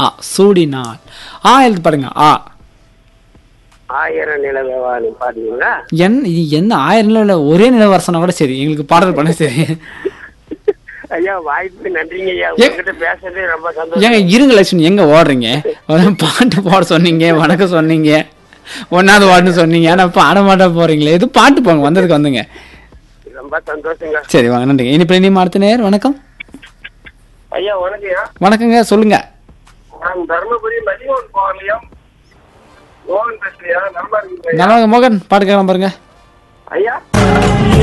ஆ சூடினால் ஆ எழுத்து பாருங்க ஆ ஆயிரம் நிலவேவான்னு பாடுவீங்களா என் இது என்ன ஆயிரம் நிலவு இல்லை ஒரே நிலவரசனா கூட சரி எங்களுக்கு பாடல் பண்ண சரி ஐயா வாய்ப்பு நன்றிங்க ஐயா ஏ- உங்ககிட்ட பேசுறதே ரொம்ப சந்தோஷம் ஏங்க இருங்க லட்சுமி எங்க ஓடுறீங்க ஒரு பாட்டு பாட சொன்னீங்க வணக்கம் சொன்னீங்க ஒன்னாவது வார்டுன்னு சொன்னீங்க ஆனா பாட மாட்டா போறீங்களே எது பாட்டு போங்க வந்ததுக்கு வந்துங்க ரொம்ப சந்தோஷங்க சரி வாங்க நன்றிங்க இனி இனி அடுத்த நேர் வணக்கம் ஐயா வணக்கம்யா வணக்கங்க சொல்லுங்க நான் தர்மபுரி மதியோன் போகலையும் மோகன் பேசுறியா நல்லா இருக்கீங்க நல்லா மோகன் பாட்டு கேட்கலாம் பாருங்க ஐயா